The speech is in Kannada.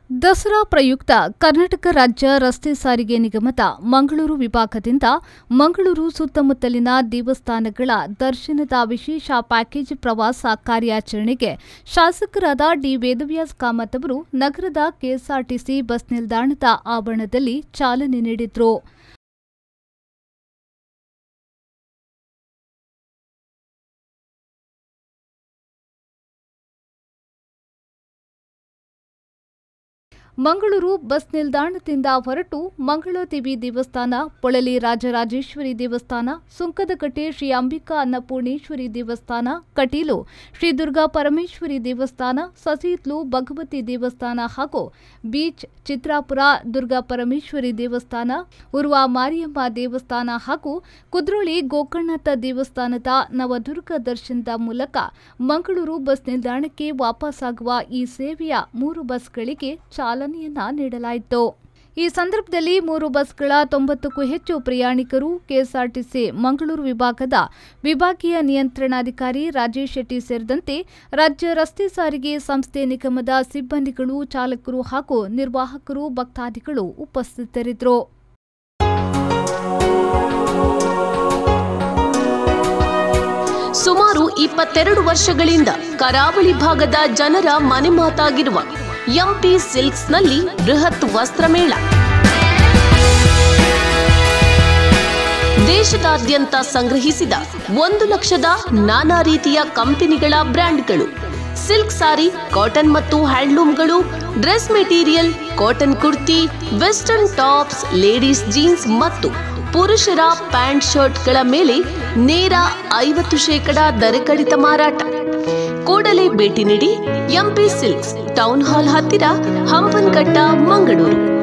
ದಸರಾ ಪ್ರಯುಕ್ತ ಕರ್ನಾಟಕ ರಾಜ್ಯ ರಸ್ತೆ ಸಾರಿಗೆ ನಿಗಮದ ಮಂಗಳೂರು ವಿಭಾಗದಿಂದ ಮಂಗಳೂರು ಸುತ್ತಮುತ್ತಲಿನ ದೇವಸ್ಥಾನಗಳ ದರ್ಶನದ ವಿಶೇಷ ಪ್ಯಾಕೇಜ್ ಪ್ರವಾಸ ಕಾರ್ಯಾಚರಣೆಗೆ ಶಾಸಕರಾದ ಡಿ ವೇದವ್ಯಾಸ್ ಕಾಮತ್ ಅವರು ನಗರದ ಕೆಎಸ್ಆರ್ಟಿಸಿ ಬಸ್ ನಿಲ್ದಾಣದ ಆವರಣದಲ್ಲಿ ಚಾಲನೆ ನೀಡಿದರು ಮಂಗಳೂರು ಬಸ್ ನಿಲ್ದಾಣದಿಂದ ಹೊರಟು ಮಂಗಳದೇವಿ ದೇವಸ್ಥಾನ ಪೊಳಲಿ ರಾಜರಾಜೇಶ್ವರಿ ದೇವಸ್ಥಾನ ಸುಂಕದಕಟ್ಟೆ ಶ್ರೀ ಅಂಬಿಕಾ ಅನ್ನಪೂರ್ಣೇಶ್ವರಿ ದೇವಸ್ಥಾನ ಕಟೀಲು ಶ್ರೀ ದುರ್ಗಾ ಪರಮೇಶ್ವರಿ ದೇವಸ್ಥಾನ ಸಸೀತ್ಲು ಭಗವತಿ ದೇವಸ್ಥಾನ ಹಾಗೂ ಬೀಚ್ ಚಿತ್ರಾಪುರ ದುರ್ಗಾ ಪರಮೇಶ್ವರಿ ದೇವಸ್ಥಾನ ಉರ್ವ ಮಾರಿಯಮ್ಮ ದೇವಸ್ಥಾನ ಹಾಗೂ ಕುದ್ರೋಳಿ ಗೋಕರ್ಣನಾಥ ದೇವಸ್ಥಾನದ ನವದುರ್ಗ ದರ್ಶನದ ಮೂಲಕ ಮಂಗಳೂರು ಬಸ್ ನಿಲ್ದಾಣಕ್ಕೆ ವಾಪಸ್ಸಾಗುವ ಈ ಸೇವೆಯ ಮೂರು ಬಸ್ಗಳಿಗೆ ಚಾಲನೆಯನ್ನ ನೀಡಲಾಯಿತು ಈ ಸಂದರ್ಭದಲ್ಲಿ ಮೂರು ಬಸ್ಗಳ ತೊಂಬತ್ತಕ್ಕೂ ಹೆಚ್ಚು ಪ್ರಯಾಣಿಕರು ಕೆಎಸ್ಆರ್ಟಿಸಿ ಮಂಗಳೂರು ವಿಭಾಗದ ವಿಭಾಗೀಯ ನಿಯಂತ್ರಣಾಧಿಕಾರಿ ರಾಜೇಶ್ ಶೆಟ್ಟಿ ಸೇರಿದಂತೆ ರಾಜ್ಯ ರಸ್ತೆ ಸಾರಿಗೆ ಸಂಸ್ಥೆ ನಿಗಮದ ಸಿಬ್ಬಂದಿಗಳು ಚಾಲಕರು ಹಾಗೂ ನಿರ್ವಾಹಕರು ಭಕ್ತಾದಿಗಳು ಉಪಸ್ಥಿತರಿದ್ದರು ಸುಮಾರು ಇಪ್ಪತ್ತೆರಡು ವರ್ಷಗಳಿಂದ ಕರಾವಳಿ ಭಾಗದ ಜನರ ಮನೆ ಮಾತಾಗಿರುವ ಎಂಪಿ ಸಿಲ್ಕ್ಸ್ನಲ್ಲಿ ಬೃಹತ್ ವಸ್ತ್ರಮೇಳ ದೇಶದಾದ್ಯಂತ ಸಂಗ್ರಹಿಸಿದ ಒಂದು ಲಕ್ಷದ ನಾನಾ ರೀತಿಯ ಕಂಪನಿಗಳ ಬ್ರ್ಯಾಂಡ್ಗಳು ಸಿಲ್ಕ್ ಸಾರಿ ಕಾಟನ್ ಮತ್ತು ಹ್ಯಾಂಡ್ಲೂಮ್ಗಳು dress material cotton kurti western tops ladies jeans ಮತ್ತು ಪುರುಷರ ಪ್ಯಾಂಟ್ ಶರ್ಟ್ಗಳ ಮೇಲೆ ನೇರ ಐವತ್ತು ಶೇಕಡ ದರ ಕಡಿತ ಮಾರಾಟ ಕೂಡಲೇ ಭೇಟಿ ನೀಡಿ ಎಂಪಿ ಸಿಲ್ಕ್ಸ್ ಟೌನ್ ಹಾಲ್ ಹತ್ತಿರ ಹಂಪನಕಟ್ಟ ಮಂಗಳೂರು